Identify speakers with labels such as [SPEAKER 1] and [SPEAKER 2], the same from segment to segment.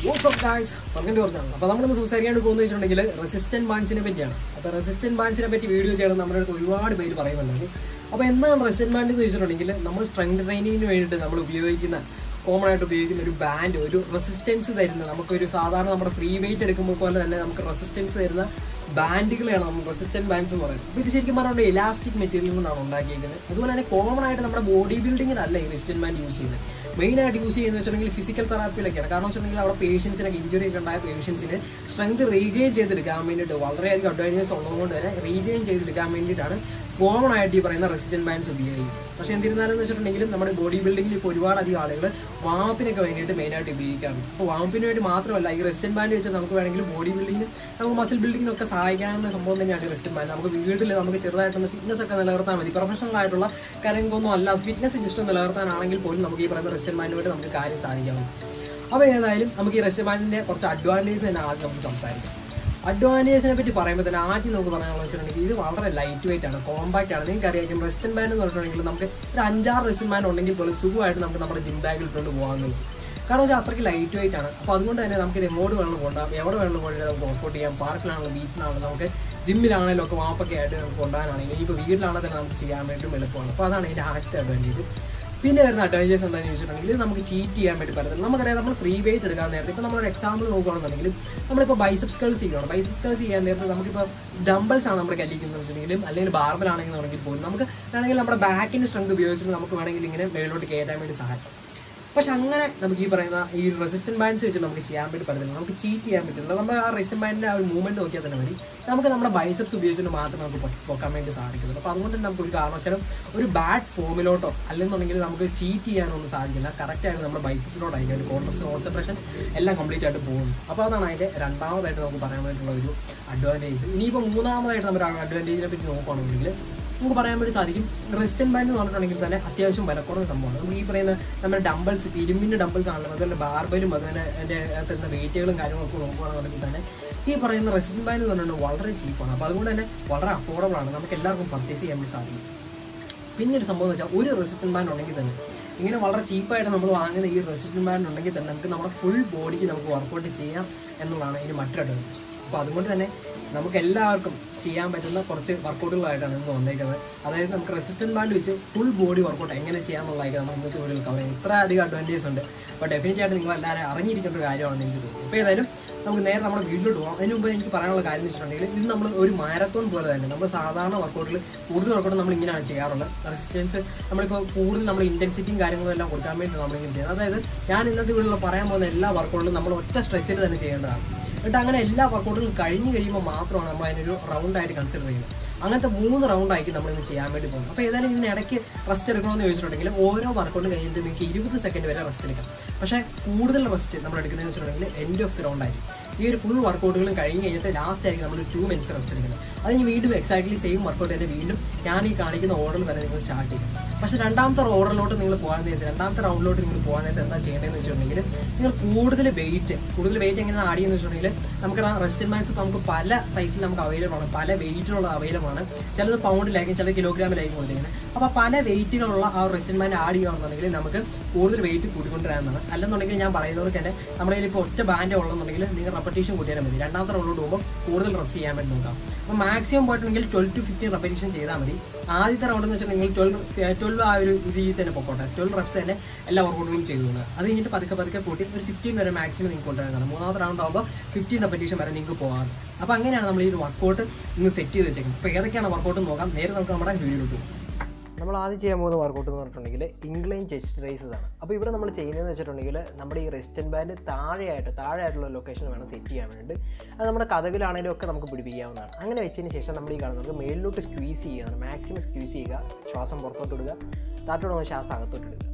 [SPEAKER 1] WhatsApp guys പറഞ്ഞിട്ട് കുറച്ചാണ് അപ്പോൾ നമ്മളിന്ന് സംസാരിക്കാണ്ട് പോകുന്നത് വെച്ചിട്ടുണ്ടെങ്കിൽ റെസിസ്റ്റന്റ് ബാൻസിനെ പറ്റിയാണ് അപ്പോൾ റെസിസ്റ്റന്റ് ബാൻസിനെ പറ്റി വീഡിയോ ചെയ്യണം നമ്മുടെ അടുത്ത് ഒരുപാട് പേര് പറയുന്നുണ്ട് അപ്പോൾ എന്താണ് റെസിസ്റ്റന്റ് ബാൻഡ് എന്ന് വെച്ചിട്ടുണ്ടെങ്കിൽ നമ്മൾ സ്ട്രെങ്ത് ട്രെയിനിങ്ങിന് വേണ്ടിയിട്ട് നമ്മൾ ഉപയോഗിക്കുന്ന കോമൺ ആയിട്ട് ഉപയോഗിക്കുന്ന ഒരു ബാൻഡ് ഒരു റെസിസ്റ്റൻസ് തരുന്ന നമുക്കൊരു സാധാരണ നമ്മുടെ ഫ്രീ വെയിറ്റ് എടുക്കുമ്പോൾ പോലെ തന്നെ നമുക്ക് റെസിസ്റ്റൻസ് തരുന്ന ബാൻഡുകളെയാണ് നമ്മൾ റെസിസ്റ്റന്റ് ബാൻഡ്സ് എന്ന് പറയുന്നത് അപ്പോൾ ഇത് ശരിക്കും പറഞ്ഞാൽ ഇലാസ്റ്റിക് മെറ്റീരിയൽ കൊണ്ടാണ് ഉണ്ടാക്കിയിരിക്കുന്നത് അതുപോലെ തന്നെ കോമൺ ആയിട്ട് നമ്മുടെ ബോഡി ബിൽഡിങ്ങിനല്ല ഈ റെസിസ്റ്റന്റ് ബാൻഡ് യൂസ് ചെയ്യുന്നത് മെയിൻ ആയിട്ട് യൂസ് ചെയ്യുന്നത് വെച്ചിട്ടുണ്ടെങ്കിൽ ഫിസിക്കൽ തെറാപ്പിയിലൊക്കെയാണ് കാരണം വെച്ചിട്ടുണ്ടെങ്കിൽ അവിടെ പേഷ്യൻസിനൊക്കെ ഇഞ്ചുറി ഒക്കെ ഉണ്ടായ പേഷ്യൻസിന് സ്ട്രെങ്ത് റീഗെയിൻ ചെയ്തെടുക്കാൻ വേണ്ടിയിട്ട് വളരെയധികം അഡ്വാൻറ്റേജ് ഉള്ളതുകൊണ്ട് തന്നെ റീഗെയിൻ ചെയ്തെടുക്കാൻ വേണ്ടിയിട്ടാണ് കോമൺ ആയിട്ട് ഈ പറയുന്ന റെസിസ്റ്റന്റ് ബാൻഡ്സ് ഉപയോഗിക്കും പക്ഷേ എന്നിരുന്നാലും വെച്ചിട്ടുണ്ടെങ്കിലും നമ്മുടെ ബോഡി ബിൽഡിങ്ങിൽ ഇപ്പോൾ ഒരുപാട് അധികം ആളുകൾ വാമ്പിനൊക്കെ വേണ്ടിയിട്ട് മെയിനായിട്ട് ഉപയോഗിക്കാറുണ്ട് അപ്പോൾ വാമ്പിന് വേണ്ടി മാത്രമല്ല ഈ റെസിസ്റ്റന്റ് ബാൻഡ് വെച്ച് നമുക്ക് വേണമെങ്കിൽ ബോഡി ബിൽഡിങ്ങിന് നമുക്ക് മസിൽ ബിൽഡിങ്ങിനൊക്കെ സഹായിക്കാവുന്ന സംഭവം തന്നെയാണ് റെസിസ്റ്റന്റ് ബാൻഡ് നമുക്ക് വീട്ടിൽ നമുക്ക് ചെറുതായിട്ടൊന്ന് ഫിറ്റ്നസ് ഒക്കെ നിലനിർത്താൻ മതി പ്രൊഫഷണൽ ആയിട്ടുള്ള കാര്യങ്ങളൊന്നും അല്ല ഫിറ്റ്നസ് ജസ്റ്റ് നിലനിർത്താനാണെങ്കിൽ പോലും നമുക്ക് ഈ പറയുന്ന റെസിസ്റ്റന്റ് ബാൻഡ് വേണ്ടി നമുക്ക് കാര്യം സാധിക്കാവുന്നു അപ്പോൾ ഏതായാലും നമുക്ക് ഈ റെസിസ്റ്റന്റ് ബാൻഡിന്റെ കുറച്ച് അഡ്വാൻറ്റേജ് തന്നെ ആദ്യം നമുക്ക് സംസാരിക്കാം അഡ്വാൻറ്റേജിനെ പറ്റി പറയുമ്പോൾ തന്നെ ആദ്യം നമുക്ക് പറയാനുള്ള വെച്ചിട്ടുണ്ടെങ്കിൽ ഇത് വളരെ ലൈറ്റ് വെയിറ്റ് ആണ് കോമ്പാക്റ്റ് ആണ് നിങ്ങൾക്ക് അറിയാം റെസ്റ്റൻ ബാൻഡ് എന്ന് പറഞ്ഞിട്ടുണ്ടെങ്കിൽ നമുക്ക് ഒരു അഞ്ചാറ് റെസ്റ്റൻ ബാൻഡ് ഉണ്ടെങ്കിൽ പോലും സുഖമായിട്ട് നമുക്ക് നമ്മുടെ ജിം ബാഗിൽ ഇട്ടുകൊണ്ട് പോകാമെന്നുള്ളൂ കാരണം വെച്ചാൽ അത്രയ്ക്ക് ലൈറ്റ് വെയിറ്റ് ആണ് അപ്പോൾ അതുകൊണ്ട് തന്നെ നമുക്ക് ഇത് എങ്ങോട്ട് വേണമെങ്കിലും കൊണ്ടാം എവിടെ വേണമെങ്കിലും കൊണ്ട് നമുക്ക് വർക്കൗട്ട് ചെയ്യാം പാർക്കിലാണെങ്കിലും ബീച്ചിലാണെങ്കിലും നമുക്ക് ജിമ്മിലാണെങ്കിലും ഒക്കെ വാപ്പൊക്കെ ആയിട്ട് നമുക്ക് കൊണ്ടുപോകാനാണെങ്കിൽ ഇപ്പോൾ വീട്ടിലാണെങ്കിൽ തന്നെ നമുക്ക് ചെയ്യാൻ വേണ്ടിയിട്ടും എളുപ്പമാണ് അപ്പോൾ അതാണ് ഇതിൻ്റെ ആദ്യത്തെ അഡ്വാൻറ്റേജ് പിന്നെ വരുന്ന അഡ്വാൻറ്റേജ് എന്താണെന്ന് ചോദിച്ചിട്ടുണ്ടെങ്കിൽ ഇത് നമുക്ക് ചീറ്റ് ചെയ്യാൻ വേണ്ടി പറ്റത്തില്ല നമുക്കറിയാം നമ്മൾ ഫ്രീ വെയിറ്റ് എടുക്കാൻ നേരത്തെ ഇപ്പോൾ നമ്മളൊരു എക്സാമ്പിൾ നോക്കുകയാണെന്നുണ്ടെങ്കിൽ നമ്മളിപ്പോൾ ബൈസെപ്സ് കേൾസ് ചെയ്യണം ബൈസെപ്സ് കേൾസ് ചെയ്യാൻ നേരത്തെ നമുക്കിപ്പോൾ ഡംബിൾസ് ആണ് നമ്മുടെ കല്ലിക്കുന്നത് വെച്ചിട്ടുണ്ടെങ്കിലും അല്ലെങ്കിൽ ബാർബൽ ആണെന്നുണ്ടെങ്കിൽ പോലും നമുക്ക് വേണമെങ്കിൽ നമ്മുടെ ബാക്കിൻ്റെ സ്ട്രെങ്ത് ഉപയോഗിച്ചിട്ട് നമുക്ക് വേണമെങ്കിൽ ഇങ്ങനെ മേലോട്ട് കയറ്റാൻ വേണ്ടി സഹായിക്കും പക്ഷെ അങ്ങനെ നമുക്ക് ഈ പറയുന്ന ഈ റെസിസ്റ്റന്റ് ബാൻഡ്സ് വെച്ച് നമുക്ക് ചെയ്യാൻ വേണ്ടി പറ്റത്തില്ല നമുക്ക് ചീറ്റ് ചെയ്യാൻ പറ്റില്ല നമ്മൾ ആ റെസിസ്റ്റന്റ് ബാൻഡിന്റെ ആ ഒരു മൂവ്മെന്റ് നോക്കിയാൽ തന്നെ മതി നമുക്ക് നമ്മുടെ ബൈസെപ്സ് ഉപയോഗിച്ചിട്ട് മാത്രമേ നമുക്ക് പൊ- പൊക്കാൻ വേണ്ടി സാധിക്കുള്ളൂ അപ്പോൾ അതുകൊണ്ട് തന്നെ നമുക്ക് ഒരു കാരണവശാലും ഒരു ബാഡ് ഫോമിലോട്ടോ അല്ലെന്നുണ്ടെങ്കിൽ നമുക്ക് ചീറ്റ് ചെയ്യാനൊന്നും സാധിക്കില്ല കറക്റ്റ് ആയിട്ട് നമ്മുടെ ബൈസെപ്സിലോട്ടായിരിക്കും ഒരു കോൺട്രസ് കോൺസെൻട്രേഷൻ എല്ലാം കംപ്ലീറ്റ് ആയിട്ട് പോകും അപ്പോൾ അതാണ് അതിന്റെ രണ്ടാമതായിട്ട് നമുക്ക് പറയാൻ വേണ്ടിയിട്ടുള്ള ഒരു അഡ്വാൻറ്റേജ് ഇനിയിപ്പോൾ മൂന്നാമതായിട്ട് നമ്മുടെ അഡ്വാൻറ്റേജിനെ പറ്റി നോക്കുകയാണെങ്കിൽ നമുക്ക് പറയാൻ വേണ്ടി സാധിക്കും റെസ്റ്റൻ ബാൻഡ് എന്ന് പറഞ്ഞിട്ടുണ്ടെങ്കിൽ തന്നെ അത്യാവശ്യം വിലക്കുറഞ്ഞ സംഭവമാണ് നമുക്ക് ഈ പറയുന്ന നമ്മുടെ ഡംബിൾസ് ഇരുമ്പിൻ്റെ ഡംബിൾസ് ആണല്ലോ അതുപോലെ ബാർബലും അതുപോലെ അതിൻ്റെ അകത്തുള്ള വെയിറ്റുകളും കാര്യങ്ങളൊക്കെ നോക്കുകയാണെന്നുണ്ടെങ്കിൽ തന്നെ ഈ പറയുന്ന റെസ്റ്റൻ ബാൻഡ് എന്ന് പറഞ്ഞിട്ടുണ്ടെങ്കിൽ വളരെ ചീപ്പാണ് അപ്പോൾ അതുകൊണ്ട് തന്നെ വളരെ അഫോർഡബിൾ ആണ് നമുക്ക് എല്ലാവർക്കും പർച്ചേസ് ചെയ്യാൻ വേണ്ടി സാധിക്കും പിന്നെ ഒരു സംഭവം എന്ന് വെച്ചാൽ ഒരു റെസിസ്റ്റൻ ബാൻഡ് ഉണ്ടെങ്കിൽ തന്നെ ഇങ്ങനെ വളരെ ചീപ്പായിട്ട് നമ്മൾ വാങ്ങുന്ന ഈ റെസിസ്റ്റൻ ബാൻഡ് ഉണ്ടെങ്കിൽ തന്നെ നമുക്ക് നമ്മുടെ ഫുൾ ബോഡിക്ക് നമുക്ക് വർക്കൗട്ട് ചെയ്യാം എന്നുള്ളതാണ് ഇതിന് മറ്റൊരു അഡ്വാൻറ്റേജ് അപ്പോൾ അതുകൊണ്ട് തന്നെ നമുക്ക് എല്ലാവർക്കും ചെയ്യാൻ പറ്റുന്ന കുറച്ച് വർക്കൗട്ടുകളായിട്ടാണ് ഇന്ന് വന്നേക്കുന്നത് അതായത് നമുക്ക് റെസിസ്റ്റന്റ് ബാൻഡ് വെച്ച് ഫുൾ ബോഡി വർക്കൗട്ട് എങ്ങനെ ചെയ്യാമെന്നുള്ളതായിരിക്കും നമ്മൾ ഇന്നത്തെ വീഡിയോയിൽ കവർ ചെയ്യുന്നത് ഇത്ര അധികം അഡ്വാൻറ്റേജ് ഉണ്ട് അപ്പോൾ ഡെഫിനറ്റ് ആയിട്ട് നിങ്ങൾ എല്ലാവരും അറിഞ്ഞിരിക്കേണ്ട ഒരു കാര്യമാണെന്ന് എനിക്ക് തോന്നുന്നു അപ്പോൾ ഏതായാലും നമുക്ക് നേരെ നമ്മുടെ വീട്ടിലോട്ട് പോകാം അതിന് മുമ്പ് എനിക്ക് പറയാനുള്ള കാര്യം എന്ന് വെച്ചിട്ടുണ്ടെങ്കിൽ ഇത് നമ്മൾ ഒരു മാരത്തോൺ പോലെ തന്നെ നമ്മൾ സാധാരണ വർക്കൗട്ടിൽ കൂടുതൽ വർക്കൗട്ട് നമ്മൾ ഇങ്ങനെയാണ് ചെയ്യാറുള്ളത് റെസിസ്റ്റൻസ് നമ്മളിപ്പോൾ കൂടുതൽ നമ്മൾ ഇൻറ്റൻസിറ്റിയും കാര്യങ്ങളും എല്ലാം കൊടുക്കാൻ വേണ്ടി നമ്മളിങ്ങനെ ചെയ്യുന്നത് അതായത് ഞാൻ ഇന്നത്തെ വീട്ടിൽ പറയാൻ പോകുന്ന എല്ലാ വർക്കൗട്ടിലും നമ്മൾ ഒറ്റ സ്ട്രെച്ചിൽ തന്നെ ചെയ്യേണ്ടതാണ് എന്നിട്ട് അങ്ങനെ എല്ലാ വർക്കൗട്ടുകളും കഴിഞ്ഞ് കഴിയുമ്പോൾ മാത്രമാണ് നമ്മൾ അതിനൊരു റൗണ്ടായിട്ട് കൺസിഡർ ചെയ്യുന്നത് അങ്ങനത്തെ മൂന്ന് റൗണ്ടായിരിക്കും നമ്മൾ ഇന്ന് ചെയ്യാൻ വേണ്ടി പോകുന്നത് അപ്പോൾ ഏതായാലും ഇതിന് ഇടയ്ക്ക് റെസ്റ്റ് എടുക്കണമെന്ന് ചോദിച്ചിട്ടുണ്ടെങ്കിൽ ഓരോ വർക്കൗട്ട് കഴിഞ്ഞിട്ട് നിങ്ങൾക്ക് ഇരുപത് സെക്കൻഡ് വരെ റെസ്റ്റ് എടുക്കാം പക്ഷേ കൂടുതൽ റെസ്റ്റ് നമ്മൾ എടുക്കുന്നതെന്ന് വെച്ചിട്ടുണ്ടെങ്കിൽ എൻഡ് ഓഫ് ദി റൗണ്ട് ആയിരിക്കും ഈ ഒരു ഫുൾ വർക്കൗട്ടുകളും കഴിഞ്ഞ് കഴിഞ്ഞിട്ട് ലാസ്റ്റ് ആയിരിക്കും നമ്മൾ ടു മിനിറ്റ്സ് റെസ്റ്റ് എടുക്കുന്നത് അത് കഴിഞ്ഞ് വീണ്ടും എക്സാക്ട്ലി സെയിം വർക്കൗട്ട് തന്നെ വീണ്ടും ഞാൻ ഈ കാണിക്കുന്ന ഓർഡറിൽ തന്നെ നിങ്ങൾ സ്റ്റാർട്ട് ചെയ്യും പക്ഷേ രണ്ടാമത്തെ ഓർഡറിലോട്ട് നിങ്ങൾ പോകാൻ നേരത്തെ രണ്ടാമത്തെ റൗണ്ടിലോട്ട് നിങ്ങൾ പോകാൻ നേരത്തെ എന്താ ചെയ്യേണ്ടതെന്ന് വെച്ചിട്ടുണ്ടെങ്കിൽ നിങ്ങൾ കൂടുതൽ വെയിറ്റ് കൂടുതൽ വെയിറ്റ് എങ്ങനെയാണ് ആഡ് ചെയ്യുന്നത് വെച്ചിട്ടുണ്ടെങ്കിൽ നമുക്ക് റെസ്റ്റ് മാൻസ് ഇപ്പോൾ നമുക്ക് പല സൈസിൽ നമുക്ക് അവൈലബിൾ ആണ് പല വെയിറ്റിലുള്ള അവൈലബിൾ ആണ് ചിലത് പൗണ്ടിലായിരിക്കും ചിലത് കിലോഗ്രാമിലായിരിക്കും കൊണ്ടിരിക്കുന്നത് അപ്പോൾ പല വെയിറ്റുകളുള്ള ആ റെസ്റ്റ് മാൻ ആഡ് ചെയ്യുകയാണെന്നുണ്ടെങ്കിൽ നമുക്ക് കൂടുതൽ വെയിറ്റ് കൂട്ടിക്കൊണ്ടുവരാമെന്നാണ് അല്ലെന്നുണ്ടെങ്കിൽ ഞാൻ പറയുന്നവർക്ക് തന്നെ നമ്മുടെ കയ്യിൽ ഇപ്പോൾ ഒറ്റ ബാൻഡ് ഉള്ളതെന്നുണ്ടെങ്കിൽ നിങ്ങൾ റെപ്പറ്റീഷൻ കൂട്ടിയാൽ മതി രണ്ടാമത്തെ റൗണ്ടിലോട്ട് പോകുമ്പോൾ കൂടുതൽ റെപ്സ് ചെയ്യാൻ വേണ്ടി നോക്കാം അപ്പോൾ മാക്സിമം പോയിട്ടുണ്ടെങ്കിൽ ട്വൽവ് ടു ഫിഫ്റ്റീൻ റെപ്പറ്റീഷൻ ചെയ്താൽ മതി ആദ്യത്തെ റൗണ്ട് എന്ന് വെച്ചിട്ടുണ്ടെങ്കിൽ ട്വൽവ് ട്വൽവ് ആ ഒരു രീതിയിൽ തന്നെ പൊക്കോട്ടെ ട്വൽവ് റെപ്സ് തന്നെ എല്ലാ വർക്കൗട്ടുകളും ചെയ്തു പോകുന്നത് അത് കഴിഞ്ഞിട്ട് പതുക്കെ പതുക്കെ കൂട്ടി ഒരു ഫിഫ്റ്റീൻ വരെ മാക്സിമം നിങ്ങൾക്ക് കൊണ്ടുവരാനാണ് മൂന്നാമത്തെ റൗണ്ട് ആകുമ്പോൾ ഫിഫ്റ്റീൻ റെപ്പറ്റീഷൻ വരെ നിങ്ങൾക്ക് പോകാം അപ്പോൾ അങ്ങനെയാണ് നമ്മൾ ഈ ഒരു വർക്കൗട്ട് ഇന്ന് സെറ്റ് ചെയ്ത് വെച്ചേക്കുന്നത് അപ്പോൾ ഏതൊക്കെയാണ് വർക്കൗട്ട് നോക്കാം നേരെ നമുക്ക് നമ്മുടെ വീഡിയോയിലോട്ട് പോകും നമ്മൾ ആദ്യം ചെയ്യാൻ പോകുന്ന വർക്കൗട്ട് എന്ന് പറഞ്ഞിട്ടുണ്ടെങ്കിൽ ഇംഗ്ലൈൻ ചെസ്റ്റ് റൈസസ് ആണ് അപ്പോൾ ഇവിടെ നമ്മൾ ചെയ്യുന്നതെന്ന് വെച്ചിട്ടുണ്ടെങ്കിൽ നമ്മുടെ ഈ റെസ്റ്റൻ ബാൻഡ് താഴെയായിട്ട് താഴെയായിട്ടുള്ള ലൊക്കേഷൻ വേണം സെറ്റ് ചെയ്യാൻ വേണ്ടി അത് നമ്മുടെ കഥകിലാണെങ്കിലും ഒക്കെ നമുക്ക് പിടിപ്പിക്കാവുന്നതാണ് അങ്ങനെ വെച്ചതിന് ശേഷം നമ്മൾ ഈ കാണുന്നത് നമുക്ക് മേളിലോട്ട് സ്ക്വീസ് ചെയ്യുകയാണ് മാക്സിമം സ്ക്വീസ് ചെയ്യുക ശ്വാസം പുറത്തോട്ട് ഇടുക താറ്റോട് നമ്മൾ ശ്വാസം അകത്തോട്ട് ഇടുക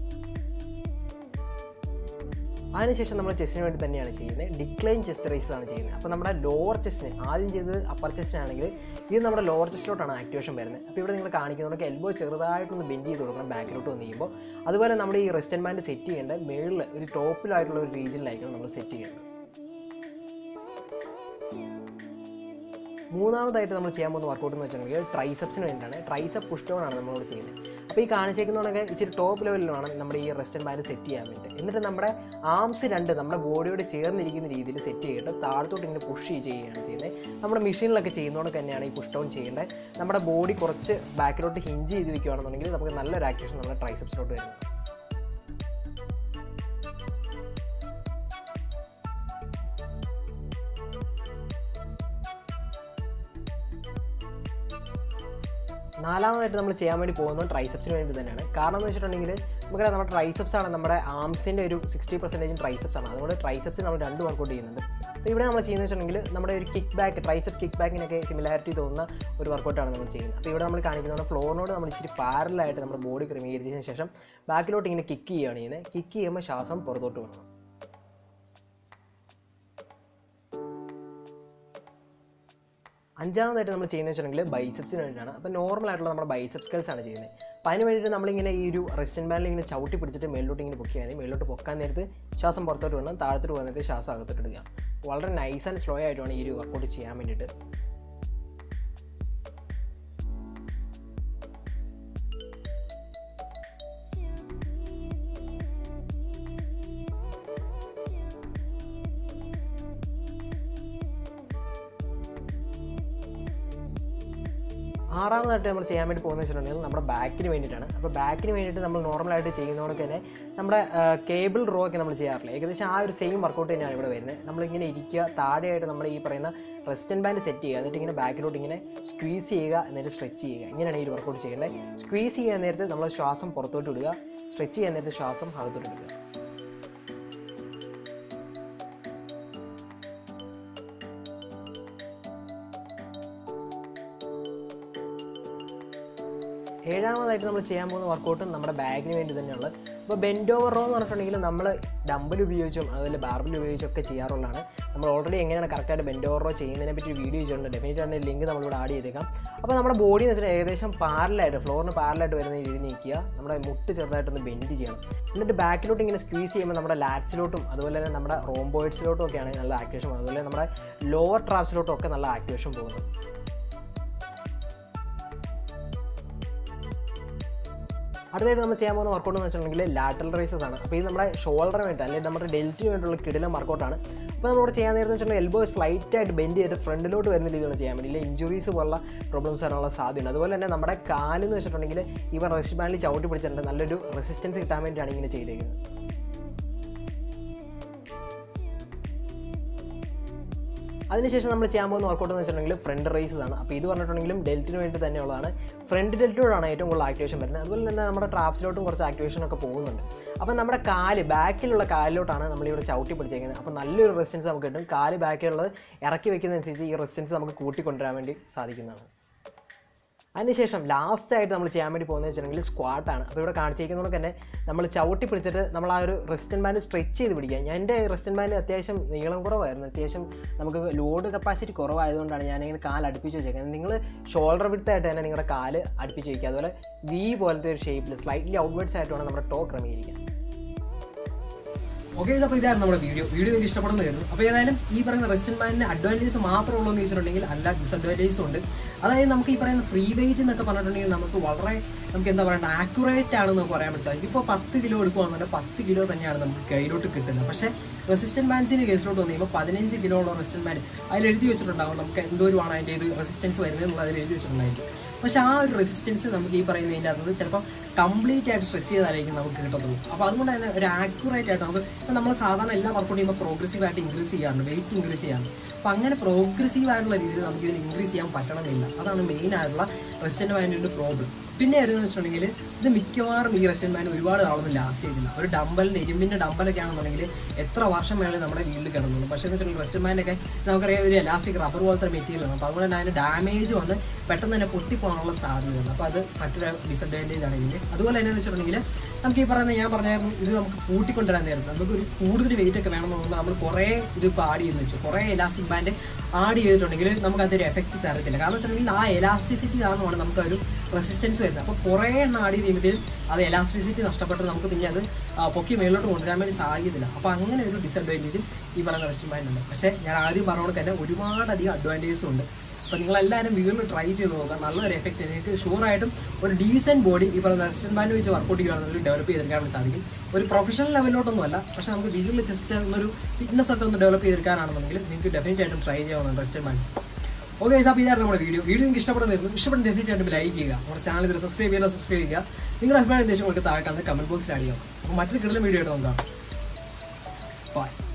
[SPEAKER 1] അതിനുശേഷം നമ്മൾ ചെസ്റ്റിന് വേണ്ടി തന്നെയാണ് ചെയ്യുന്നത് ഡിക്ലൈൻ ചെസ്റ്റ് റൈസസ് ആണ് ചെയ്യുന്നത് അപ്പോൾ നമ്മുടെ ലോവർ ചെസ്റ്റിന് ആദ്യം ചെയ്തത് അപ്പർ ചെസ്റ്റിനാണെങ്കിൽ ഇത് നമ്മുടെ ലോവർ ചെസ്റ്റിലോട്ടാണ് ആക്ടിവേഷൻ വരുന്നത് അപ്പോൾ ഇവിടെ നിങ്ങൾ കാണിക്കുന്നത് എൽബോ ചെറുതായിട്ടൊന്ന് ബെൻഡ് ചെയ്ത് കൊടുക്കണം ബാക്കിലോട്ട് വന്ന് ചെയ്യുമ്പോൾ അതുപോലെ നമ്മുടെ ഈ റെസ്റ്റൻ ബാൻഡ് സെറ്റ് ചെയ്യേണ്ട മുകളിൽ ഒരു ടോപ്പിലായിട്ടുള്ള ഒരു റീജിയനിലായിരിക്കണം നമ്മൾ സെറ്റ് ചെയ്യേണ്ടത് മൂന്നാമതായിട്ട് നമ്മൾ ചെയ്യാൻ പോകുന്ന വർക്കൗട്ട് എന്ന് വെച്ചിട്ടുണ്ടെങ്കിൽ ട്രൈസപ്സിന് വേണ്ടിയാണ് ട്രൈസപ്പ് പുഷ് ഡൗൺ ആണ് നമ്മളോട് ചെയ്യുന്നത് അപ്പോൾ ഈ കാണിച്ചേക്കുന്നതൊക്കെ ഇച്ചിരി ടോപ്പ് ലെവലിൽ വേണം നമ്മുടെ ഈ റെസ്റ്റൻ ബാൻഡ് സെറ്റ് ചെയ്യാൻ വേണ്ടി എന്നിട്ട് നമ്മുടെ ആംസ് രണ്ട് നമ്മുടെ ബോഡിയോട് ചേർന്നിരിക്കുന്ന രീതിയിൽ സെറ്റ് ചെയ്തിട്ട് താഴത്തോട്ട് ഇങ്ങനെ പുഷ് ചെയ്യുകയാണ് ചെയ്യുന്നത് നമ്മുടെ മെഷീനിലൊക്കെ ചെയ്യുന്നതുകൊണ്ട് തന്നെയാണ് ഈ പുഷ് ഡൗൺ ചെയ്യേണ്ടത് നമ്മുടെ ബോഡി കുറച്ച് ബാക്കിലോട്ട് ഹിഞ്ച് ചെയ്ത് വെക്കുകയാണെന്നുണ്ടെങ്കിൽ നമുക്ക് നല്ലൊരു ആക്ടിവേഷൻ നമ്മുടെ ട്രൈസെപ്സിലോട്ട് വരുന്നത് നാലാമതായിട്ട് നമ്മൾ ചെയ്യാൻ വേണ്ടി പോകുന്നത് ട്രൈസെപ്സിന് വേണ്ടി തന്നെയാണ് കാരണം എന്ന് വെച്ചിട്ടുണ്ടെങ്കിൽ നമുക്കറിയാം നമ്മുടെ ട്രൈസെപ്സ് ആണ് നമ്മുടെ ആംസിൻ്റെ ഒരു സിക്സ്റ്റി പെർസെൻറ്റേജും ട്രൈസെപ്സ് ആണ് അതുകൊണ്ട് ട്രൈസെപ്സ് നമ്മൾ രണ്ട് വർക്കൗട്ട് ചെയ്യുന്നുണ്ട് അപ്പോൾ ഇവിടെ നമ്മൾ ചെയ്യുന്നത് വെച്ചിട്ടുണ്ടെങ്കിൽ നമ്മുടെ ഒരു കിക്ക് ബാക്ക് ട്രൈസെപ്പ് കിക്ക് ബാക്കിനൊക്കെ സിമിലാരിറ്റി തോന്നുന്ന ഒരു വർക്കൗട്ടാണ് നമ്മൾ ചെയ്യുന്നത് അപ്പോൾ ഇവിടെ നമ്മൾ കാണിക്കുന്നത് ഫ്ലോറിനോട് നമ്മൾ ഇച്ചിരി പാരലായിട്ട് നമ്മുടെ ബോഡി ക്രമീകരിച്ചതിന് ശേഷം ബാക്കിലോട്ട് ഇങ്ങനെ കിക്ക് ചെയ്യുകയാണ് ചെയ്യുന്നത് കിക്ക് ചെയ്യുമ്പോൾ ശ്വാസം പുറത്തോട്ട് വേണം അഞ്ചാമതായിട്ട് നമ്മൾ ചെയ്യുന്നത് വെച്ചിട്ടുണ്ടെങ്കിൽ ബൈസെപ്സിന് വേണ്ടിയിട്ടാണ് അപ്പോൾ നോർമൽ ആയിട്ടുള്ള നമ്മുടെ ബൈസെപ്സ് സ്കൽസ് ആണ് ചെയ്യുന്നത് അപ്പോൾ അതിന് വേണ്ടിയിട്ട് നമ്മളിങ്ങനെ ഈ ഒരു റെസ്റ്റൻ ബാൻഡിൽ ഇങ്ങനെ ചവിട്ടി പിടിച്ചിട്ട് മേലോട്ട് ഇങ്ങനെ പൊക്കിയാൽ മേലോട്ട് പൊക്കാൻ നേരത്ത് ശ്വാസം പുറത്തോട്ട് വേണം താഴത്തോട്ട് വന്നിട്ട് ശ്വാസം അകത്തോട്ട് എടുക്കുക വളരെ നൈസ് ആൻഡ് സ്ലോ ആയിട്ടാണ് ഈ ഒരു വർക്കൗട്ട് ചെയ്യാൻ വേണ്ടിയിട്ട് ആറാമതായിട്ട് നമ്മൾ ചെയ്യാൻ വേണ്ടി പോകുന്നത് വെച്ചിട്ടുണ്ടെങ്കിൽ നമ്മുടെ ബാക്കിന് വേണ്ടിയിട്ടാണ് അപ്പോൾ ബാക്കിന് വേണ്ടിയിട്ട് നമ്മൾ നോർമലായിട്ട് ചെയ്യുന്നതുകൊണ്ട് തന്നെ നമ്മുടെ കേബിൾ റോ ഒക്കെ നമ്മൾ ചെയ്യാറില്ല ഏകദേശം ആ ഒരു സെയിം വർക്കൗട്ട് തന്നെയാണ് ഇവിടെ വരുന്നത് നമ്മളിങ്ങനെ ഇരിക്കുക താഴെയായിട്ട് നമ്മൾ ഈ പറയുന്ന റെസ്റ്റൻ ബാൻഡ് സെറ്റ് ചെയ്യുക എന്നിട്ട് ഇങ്ങനെ ബാക്കിലോട്ട് ഇങ്ങനെ സ്ക്വീസ് ചെയ്യുക എന്നിട്ട് സ്ട്രെച്ച് ചെയ്യുക ഇങ്ങനെയാണ് ഈ ഒരു വർക്കൗട്ട് ചെയ്യേണ്ടത് സ്ക്വീസ് ചെയ്യാൻ നേരത്ത് നമ്മൾ ശ്വാസം പുറത്തോട്ട് വിടുക സ്ട്രെച്ച് ചെയ്യാൻ നേരത്ത് ശ്വാസം അകത്തോട്ട് എടുക്കുക ഏഴാമതായിട്ട് നമ്മൾ ചെയ്യാൻ പോകുന്ന വർക്കൗട്ട് നമ്മുടെ ബാഗിന് വേണ്ടി തന്നെയുള്ളത് അപ്പോൾ ബെൻഡ് ഓവർ റോ എന്ന് പറഞ്ഞിട്ടുണ്ടെങ്കിൽ നമ്മൾ ഡമ്പൽ ഉപയോഗിച്ചും അതുപോലെ ബാർബിൽ ഉപയോഗിച്ചും ഒക്കെ ചെയ്യാറുള്ളതാണ് നമ്മൾ ഓൾറെഡി എങ്ങനെയാണ് കറക്റ്റായിട്ട് ബെൻഡ് ഓവർ റോ ചെയ്യുന്നതിനെ പറ്റി വീഡിയോ ചെയ്തിട്ടുണ്ട് ഡെഫിനറ്റ് ആണ് ലിങ്ക് നമ്മളിവിടെ ആഡ് ചെയ്തേക്കാം അപ്പോൾ നമ്മുടെ ബോഡി എന്ന് വെച്ചാൽ ഏകദേശം പാരലായിട്ട് ഫ്ലോറിന് പാരലായിട്ട് വരുന്ന രീതിയിൽ നീക്കുക നമ്മുടെ മുട്ട് ചെറുതായിട്ടൊന്ന് ബെൻഡ് ചെയ്യണം എന്നിട്ട് ബാക്കിലോട്ട് ഇങ്ങനെ സ്ക്വീസ് ചെയ്യുമ്പോൾ നമ്മുടെ ലാറ്റ്സിലോട്ടും അതുപോലെ തന്നെ നമ്മുടെ റോംബോയിഡ്സിലോട്ടും ഒക്കെയാണ് നല്ല ആക്ടിവേഷൻ പോകുന്നത് അതുപോലെ നമ്മുടെ ലോവർ ട്രാപ്സിലോട്ടും ഒക്കെ നല്ല ആക്ടിവേഷൻ പോകുന്നത് അടുത്തായിട്ട് നമ്മൾ ചെയ്യാൻ പോകുന്ന വർക്കൗട്ട് എന്ന് വെച്ചിട്ടുണ്ടെങ്കിൽ ലാറ്ററൽ റേസസ് ആണ് അപ്പോൾ ഇത് നമ്മുടെ ഷോൾഡറിന് വേണ്ടി അല്ലെങ്കിൽ നമ്മുടെ ഡെൽറ്റിന് വേണ്ടിയുള്ള കിടിലം വർക്കൗട്ടാണ് അപ്പോൾ നമ്മളിവിടെ ചെയ്യാൻ നേരത്തെ വെച്ചിട്ടുണ്ടെങ്കിൽ എൽബോ സ്ലൈറ്റ് ആയിട്ട് ബെൻഡ് ചെയ്തിട്ട് ഫ്രണ്ടിലോട്ട് വരുന്ന രീതിയിൽ ചെയ്യാൻ വേണ്ടി ഇല്ല ഇഞ്ചുറീസ് പോലുള്ള പ്രോബ്ലംസ് വരാനുള്ള സാധ്യതയുണ്ട് അതുപോലെ തന്നെ നമ്മുടെ കാലെന്ന് വെച്ചിട്ടുണ്ടെങ്കിൽ ഇവ റെസ്റ്റ് ബാൻഡിൽ ചവിട്ടി പിടിച്ചിട്ടുണ്ട് നല്ലൊരു റെസിസ്റ്റൻസ് കിട്ടാൻ വേണ്ടിയാണ് ഇങ്ങനെ ചെയ്തേക്കുന്നത് അതിനുശേഷം നമ്മൾ ചെയ്യാൻ പോകുന്ന വർക്കൗട്ട് എന്ന് വെച്ചിട്ടുണ്ടെങ്കിൽ ഫ്രണ്ട് റേസസ് ആണ് അപ്പോൾ ഇത് പറഞ്ഞിട്ടുണ്ടെങ്കിലും ഡെൽറ്റിന് വേണ്ടി തന്നെയുള്ളതാണ് ഫ്രണ്ട് ഡെൽറ്റോടാണ് ഏറ്റവും കൂടുതൽ ആക്ടിവേഷൻ വരുന്നത് അതുപോലെ തന്നെ നമ്മുടെ ട്രാപ്സിലോട്ടും കുറച്ച് ആക്ടിവേഷൻ ഒക്കെ പോകുന്നുണ്ട് അപ്പോൾ നമ്മുടെ കാല് ബാക്കിലുള്ള കാലിലോട്ടാണ് നമ്മളിവിടെ ചവിട്ടി പിടിച്ചേക്കുന്നത് അപ്പോൾ നല്ലൊരു റെസിസ്റ്റൻസ് നമുക്ക് കിട്ടും കാല് ബാക്കിലുള്ളത് ഇറക്കി വെക്കുന്നതനുസരിച്ച് ഈ റെസിസ്റ്റൻസ് നമുക്ക് കൂട്ടിക്കൊണ്ടുവരാൻ വേണ്ടി സാധിക്കുന്നതാണ് അതിനുശേഷം ലാസ്റ്റ് ആയിട്ട് നമ്മൾ ചെയ്യാൻ വേണ്ടി പോകുന്നത് വെച്ചിട്ടുണ്ടെങ്കിൽ സ്ക്വാട്ടാണ് അപ്പോൾ ഇവിടെ കാണിച്ചിരിക്കുന്നതുകൊണ്ട് തന്നെ നമ്മൾ ചവിട്ടി പിടിച്ചിട്ട് നമ്മൾ ആ ഒരു റെസ്റ്റൻ ബാൻഡ് സ്ട്രെച്ച് ചെയ്ത് പിടിക്കുക ഞാൻ എൻ്റെ റെസ്റ്റൻ ബാൻഡ് അത്യാവശ്യം നീളം കുറവായിരുന്നു അത്യാവശ്യം നമുക്ക് ലോഡ് കപ്പാസിറ്റി കുറവായതുകൊണ്ടാണ് ഞാനിങ്ങനെ കാല് അടുപ്പിച്ച് വെച്ചേക്കുന്നത് നിങ്ങൾ ഷോൾഡർ വിട്ടായിട്ട് തന്നെ നിങ്ങളുടെ കാല് അടുപ്പിച്ച് വയ്ക്കുക അതുപോലെ വി പോലത്തെ ഒരു ഷേപ്പിൽ സ്ലൈറ്റ്ലി ഔട്ട്വേർഡ്സ് ആയിട്ട് വേണം നമ്മുടെ ടോ ക്രമീകരിക്കാൻ
[SPEAKER 2] ഓക്കെ അപ്പോൾ ഇതാണ് നമ്മുടെ വീഡിയോ വീഡിയോ എനിക്ക് ഇഷ്ടപ്പെടുന്ന കരുതുന്നു അപ്പോൾ ഏതായാലും ഈ പറയുന്ന റെസ്റ്റൻ ബാൻഡിന് അഡ്വാൻറ്റേജസ് മാത്രമേ ഉള്ളൂ എന്ന് വെച്ചിട്ടുണ്ടെങ്കിൽ അല്ല ഡിസഡ്വാൻറ്റേജസും ഉണ്ട് അതായത് നമുക്ക് ഈ പറയുന്ന ഫ്രീ വെയിറ്റ് എന്നൊക്കെ പറഞ്ഞിട്ടുണ്ടെങ്കിൽ നമുക്ക് വളരെ നമുക്ക് എന്താ പറയുക ആക്യുറേറ്റ് ആണെന്ന് നമുക്ക് പറയാൻ പറ്റും ഇപ്പോൾ പത്ത് കിലോ എടുക്കുകയാണെന്നുണ്ടെങ്കിൽ പത്ത് കിലോ തന്നെയാണ് നമുക്ക് കയ്യിലോട്ട് കിട്ടുന്നത് പക്ഷേ റെസിസ്റ്റന്റ് ബാൻഡ്സിന്റെ കേസിലോട്ട് വന്നു കഴിയുമ്പോൾ പതിനഞ്ച് കിലോ ഉള്ള റെസിസ്റ്റന്റ് ബാൻഡ് അതിൽ എഴുതി വെച്ചിട്ടുണ്ടാവും നമുക്ക് എന്തോരുമാണ് അതിൻ്റെ ഇത് റെസിസ്റ്റൻസ് വരുന്നത് എന്നുള്ളത് അതിൽ എഴുതി വെച്ചിട്ടുണ്ടായിരിക്കും പക്ഷെ ആ ഒരു റെസിസ്റ്റൻസ് നമുക്ക് ഈ പറയുന്നതിൻ്റെ അകത്ത് ചിലപ്പോൾ കംപ്ലീറ്റ് ആയിട്ട് സ്ട്രെച്ച് ചെയ്താലായിരിക്കും നമുക്ക് കിട്ടത്തുള്ളൂ അപ്പോൾ അതുകൊണ്ട് തന്നെ ഒരു ആക്യുറേറ്റ് ആയിട്ട് നമുക്ക് ഇപ്പം നമ്മൾ സാധാരണ എല്ലാ വർക്കൗട്ട് ചെയ്യുമ്പോൾ പ്രോഗ്രസീവ് ആയിട്ട് ഇൻക്രീസ് ചെയ്യാറുണ്ട് വെയിറ്റ് ഇൻക്രീസ് ചെയ്യാറുണ്ട് അപ്പോൾ അങ്ങനെ പ്രോഗ്രസീവ് ആയിട്ടുള്ള രീതിയിൽ നമുക്ക് ഇതിന് ഇൻക്രീസ് ചെയ്യാൻ പറ്റണമെന്നില്ല അതാണ് മെയിൻ ആയിട്ടുള്ള റെസിസ്റ്റന്റ് ബാൻഡിൻ്റെ പ്രോബ്ലം പിന്നെ വരുന്നത് വെച്ചിട്ടുണ്ടെങ്കിൽ ഇത് മിക്കവാറും ഈ റെസിസ്റ്റന്റ് ബാൻഡ് ഒരുപാട് നാളൊന്നും ലാസ്റ്റ് ചെയ്തില്ല ഒരു ഡമ്പലിൻ്റെ ഇരുമ്പിൻ്റെ ഡമ്പലൊക്കെ ആണെന്നുണ്ടെങ്കിൽ എത്ര വർഷം വേണേലും നമ്മുടെ വീട്ടിൽ കിടന്നുള്ളൂ പക്ഷേ എന്ന് വെച്ചിട്ടുണ്ടെങ്കിൽ റെസിസ്റ്റന്റ് ബാൻഡൊക്കെ നമുക്കറിയാം ഒരു എലാസ്റ്റിക് റബ്ബർ പോലത്തെ മെറ്റീരിയലാണ് അപ്പോൾ അതുകൊണ്ട് തന്നെ അതിന് ഡാമേജ് വന്ന് പെട്ടെന്ന് തന്നെ പൊട്ടിപ്പോകാനുള്ള സാധ്യതയുണ്ട് അപ്പോൾ അത് മറ്റൊരു ഡിസഡ്വാൻറ്റേജ് ആണ് ഇതിന് അതുപോലെ തന്നെ വെച്ചിട്ടുണ്ടെങ്കിൽ നമുക്ക് ഈ പറയുന്ന ഞാൻ പറഞ്ഞായിരുന്നു ഇത് നമുക്ക് കൂട്ടിക്കൊണ്ടുവരാൻ നേരത്തെ നമുക്ക് ഒരു കൂടുതൽ വെയിറ്റ് ഒക്കെ വേണമെന്നുണ്ടെങ്കിൽ നമ്മൾ കുറേ ഇത് ഇപ്പോൾ ആഡ് ചെയ്ത് വെച്ചു കുറേ എലാസ്റ്റിക് ബാൻഡ് ആഡ് ചെയ്തിട്ടുണ്ടെങ്കിൽ നമുക്ക് അതൊരു എഫക്റ്റ് തരത്തില്ല കാരണം വെച്ചിട്ടുണ്ടെങ്കിൽ ആ എലാസ്റ്റിസിറ്റി കാരണമാണ് നമുക്ക് ഒരു റെസിസ്റ്റൻസ് വരുന്നത് അപ്പോൾ കുറേ എണ്ണം ആഡ് ചെയ്ത് കഴിയുമ്പോഴത്തേക്കും അത് എലാസ്റ്റിസിറ്റി നഷ്ടപ്പെട്ട് നമുക്ക് പിന്നെ അത് ആ, പൊക്കി മേലോട്ട് കൊണ്ടുവരാൻ വേണ്ടി സാധ്യതയില്ല അപ്പോൾ അങ്ങനെ ഒരു ഡിസഡ്വാൻറ്റേജും ഈ പറയുന്ന റെസ്റ്റ് ബാൻഡ് ഉണ്ട് പക്ഷേ ഞാൻ ആദ്യം പറഞ്ഞോണ്ട് തന്നെ ഒരുപാടധികം അഡ്വാൻറ്റേജസും ഉണ്ട് അപ്പോൾ നിങ്ങൾ എല്ലാവരും വീണ്ടും ട്രൈ ചെയ്ത് നോക്കുക നല്ലൊരു എഫക്റ്റ് നിങ്ങൾക്ക് ഷുവറായിട്ടും ഒരു ഡീസെൻറ്റ് ബോഡി ഈ പറയുന്ന റെസിസ്റ്റൻ ബാൻഡ് വെച്ച് വർക്കൗട്ട് ചെയ്യുകയാണെന്നുണ്ടെങ്കിൽ ഡെവലപ്പ് ചെയ്തെടുക്കാൻ വേണ്ടി സാധിക്കും ഒരു പ്രൊഫഷണൽ ലെവലിലോട്ടൊന്നും അല്ല പക്ഷേ നമുക്ക് വീട്ടിൽ ജസ്റ്റ് ഒന്നൊരു ഫിറ്റ്നസ് ഒക്കെ ഒന്ന് ഡെവലപ്പ് ചെയ്തെടുക്കാനാണെന്നുണ്ടെങ്കിൽ നിങ്ങൾക്ക് ഡെഫിനറ്റ് ആയിട്ടും ട്രൈ ചെയ്യാവുന്നതാണ് റെസിസ്റ്റൻ ബാൻഡ്സ് ഓക്കെ അപ്പോൾ ഇതായിരുന്നു നമ്മുടെ വീഡിയോ വീഡിയോ നിങ്ങൾക്ക് ഇഷ്ടപ്പെടുന്നതായിരുന്നു ഇഷ്ടപ്പെടുന്ന ഡെഫിനറ്റ് ആയിട്ട് ലൈക്ക് ചെയ്യുക നമ്മുടെ ചാനൽ ഇതുവരെ സബ്സ്ക്രൈബ് ചെയ്യുക സബ്സ്ക്രൈബ് ചെയ്യുക നിങ്ങളുടെ അഭിപ്രായ നിർദ്ദേശങ്ങൾക്ക് താഴെ കാണുന്ന കമന്റ് ബോക്സിൽ ആഡ് ചെയ്യാം അപ്പോൾ മറ്റൊരു കിടലും വീഡിയോ ആയിട്ട് നമുക്ക് കാണാം ബൈ